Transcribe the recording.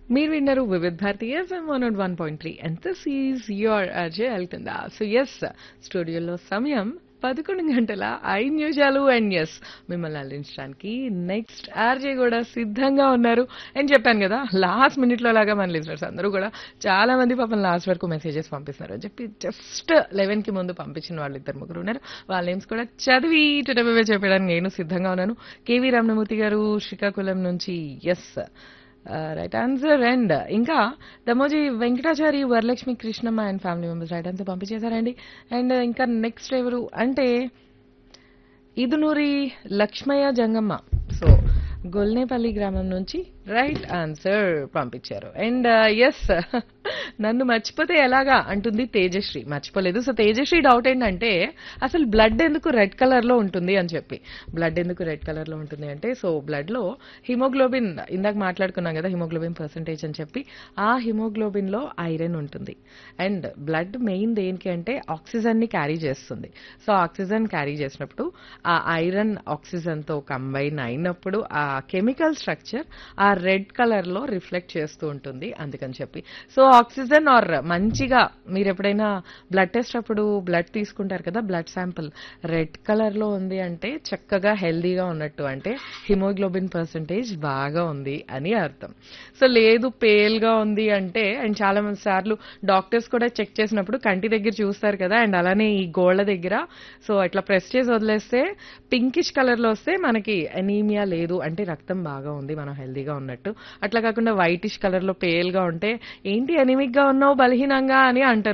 మీరు విన్నారు Vividh Bharati FM one one point three and this is your Ajay వెళ్తుందా సో ఎస్ స్టూడియోలో సమయం పదకొండు గంటల ఐదు నిమిషాలు అండ్ ఎస్ మిమ్మల్ని అల్లించడానికి నెక్స్ట్ ఆర్జే కూడా సిద్ధంగా ఉన్నారు అని చెప్పాను కదా లాస్ట్ మినిట్లో లాగా మన లిజనర్స్ అందరూ కూడా చాలా మంది పాపం లాస్ట్ వరకు మెసేజెస్ పంపిస్తున్నారు అని చెప్పి జస్ట్ లెవెన్ కి ముందు పంపించిన వాళ్ళు ఇద్దరు ముగ్గురు ఉన్నారు వాళ్ళ నేమ్స్ కూడా చదివి టుటబే చెప్పడానికి నేను సిద్ధంగా ఉన్నాను కేవీ రమణమూర్తి గారు శ్రీకాకుళం నుంచి ఎస్ రైట్ ఆన్సర్ అండ్ ఇంకా Damoji Venkatachari Varalakshmi Krishnamma and family members right answer పంపించేశారండి అండ్ ఇంకా నెక్స్ట్ ఎవరు అంటే ఇదునూరి లక్ష్మయ్య జంగమ్మ సో గొల్నేపల్లి గ్రామం నుంచి రైట్ ఆన్సర్ పంపించారు అండ్ ఎస్ నన్ను మర్చిపోతే ఎలాగా అంటుంది తేజశ్రీ మర్చిపోలేదు సో తేజశ్రీ డౌట్ ఏంటంటే అసలు బ్లడ్ ఎందుకు రెడ్ కలర్ లో ఉంటుంది అని చెప్పి బ్లడ్ ఎందుకు రెడ్ కలర్ లో ఉంటుంది అంటే సో బ్లడ్ లో హిమోగ్లోబిన్ ఇందాక మాట్లాడుకున్నాం కదా హిమోగ్లోబిన్ పర్సంటేజ్ అని చెప్పి ఆ హిమోగ్లోబిన్ లో ఐరన్ ఉంటుంది అండ్ బ్లడ్ మెయిన్ దేనికి అంటే ఆక్సిజన్ ని క్యారీ చేస్తుంది సో ఆక్సిజన్ క్యారీ చేసినప్పుడు ఆ ఐరన్ ఆక్సిజన్ తో కంబైన్ అయినప్పుడు ఆ కెమికల్ స్ట్రక్చర్ ఆ రెడ్ కలర్ లో రిఫ్లెక్ట్ చేస్తూ ఉంటుంది అందుకని చెప్పి సో ఆక్సిజన్ ఆర్ మంచిగా మీరు ఎప్పుడైనా బ్లడ్ టెస్ట్ అప్పుడు బ్లడ్ తీసుకుంటారు కదా బ్లడ్ శాంపిల్ రెడ్ కలర్ లో ఉంది అంటే చక్కగా హెల్దీగా ఉన్నట్టు అంటే హిమోగ్లోబిన్ పర్సంటేజ్ బాగా ఉంది అని అర్థం సో లేదు పేల్ గా ఉంది అంటే అండ్ చాలా మంది సార్లు డాక్టర్స్ కూడా చెక్ చేసినప్పుడు కంటి దగ్గర చూస్తారు కదా అండ్ అలానే ఈ గోళ్ల దగ్గర సో అట్లా ప్రెస్ చేసి వదిలేస్తే పింకిష్ కలర్ లో వస్తే మనకి అనీమియా లేదు అంటే రక్తం బాగా ఉంది మనం హెల్దీగా ఉన్నట్టు అట్లా కాకుండా వైటిష్ కలర్ లో పేల్ గా ఉంటే ఏంటి ఎనిమిక్ గా ఉన్నావు బలహీనంగా అని అంటారు